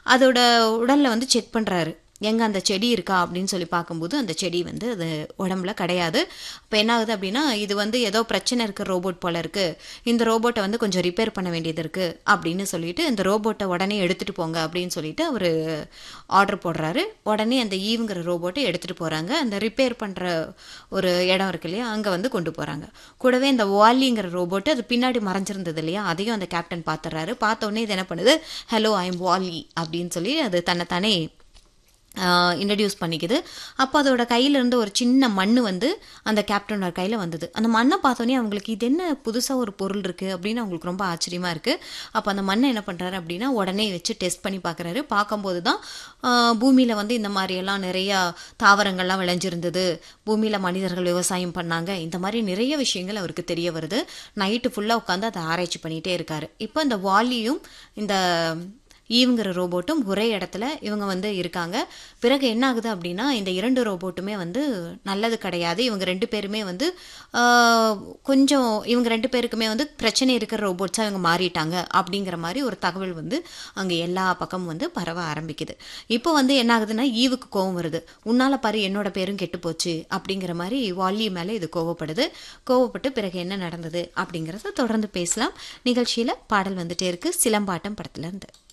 அதோட உடலில் வந்து செக் பண்ணுறாரு எங்கே அந்த செடி இருக்கா அப்படின்னு சொல்லி பார்க்கும்போது அந்த செடி வந்து அது உடம்புல கிடையாது இப்போ என்ன ஆகுது அப்படின்னா இது வந்து ஏதோ பிரச்சனை இருக்கிற ரோபோட் போல இருக்கு இந்த ரோபோட்டை வந்து கொஞ்சம் ரிப்பேர் பண்ண வேண்டியது இருக்கு அப்படின்னு சொல்லிட்டு இந்த ரோபோட்டை உடனே எடுத்துட்டு போங்க அப்படின்னு சொல்லிட்டு அவர் ஆர்டர் போடுறாரு உடனே அந்த ஈவுங்கிற ரோபோட்டை எடுத்துட்டு போறாங்க அந்த ரிப்பேர் பண்ற ஒரு இடம் இருக்கு இல்லையா அங்க வந்து கொண்டு போறாங்க கூடவே இந்த வாலிங்கிற ரோபோட் அது பின்னாடி மறைஞ்சிருந்தது இல்லையா அதையும் அந்த கேப்டன் பார்த்துறாரு பார்த்த உடனே இது என்ன பண்ணுது ஹலோ ஐ எம் வாலி அப்படின்னு சொல்லி அது தன்னைத்தானே இன்ட்ரடியூஸ் பண்ணிக்குது அப்போ அதோட கையில இருந்து ஒரு சின்ன மண் வந்து அந்த கேப்டனோட கையில் வந்தது அந்த மண்ணை பார்த்தோன்னே அவங்களுக்கு இது என்ன புதுசாக ஒரு பொருள் இருக்குது அப்படின்னு அவங்களுக்கு ரொம்ப ஆச்சரியமாக இருக்குது அப்போ அந்த மண்ணை என்ன பண்ணுறாரு அப்படின்னா உடனே வச்சு டெஸ்ட் பண்ணி பார்க்குறாரு பார்க்கும்போது தான் பூமியில் வந்து இந்த மாதிரியெல்லாம் நிறையா தாவரங்கள்லாம் விளைஞ்சிருந்தது பூமியில் மனிதர்கள் விவசாயம் பண்ணாங்க இந்த மாதிரி நிறைய விஷயங்கள் அவருக்கு தெரிய வருது நைட்டு ஃபுல்லாக உட்காந்து அதை ஆராய்ச்சி பண்ணிகிட்டே இருக்காரு இப்போ இந்த வாலியும் இந்த ஈவுங்கிற ரோபோட்டும் ஒரே இடத்துல இவங்க வந்து இருக்காங்க பிறகு என்ன ஆகுது அப்படின்னா இந்த இரண்டு ரோபோட்டுமே வந்து நல்லது கிடையாது இவங்க ரெண்டு பேருமே வந்து ஆஹ், கொஞ்சம் இவங்க ரெண்டு பேருக்குமே வந்து பிரச்சனை இருக்கிற ரோபோட்ஸாக இவங்க மாறிட்டாங்க அப்படிங்கிற மாதிரி ஒரு தகவல் வந்து அங்கே எல்லா பக்கமும் வந்து பரவ ஆரம்பிக்குது இப்போ வந்து என்ன ஆகுதுன்னா ஈவுக்கு கோவம் வருது உன்னால பாரு என்னோட பேரும் கெட்டு போச்சு அப்படிங்கிற மாதிரி வாலி மேலே இது கோவப்படுது கோவப்பட்டு பிறகு என்ன நடந்தது அப்படிங்கிறத தொடர்ந்து பேசலாம் நிகழ்ச்சியில் பாடல் வந்துட்டே இருக்கு சிலம்பாட்டம் படத்துல இருந்து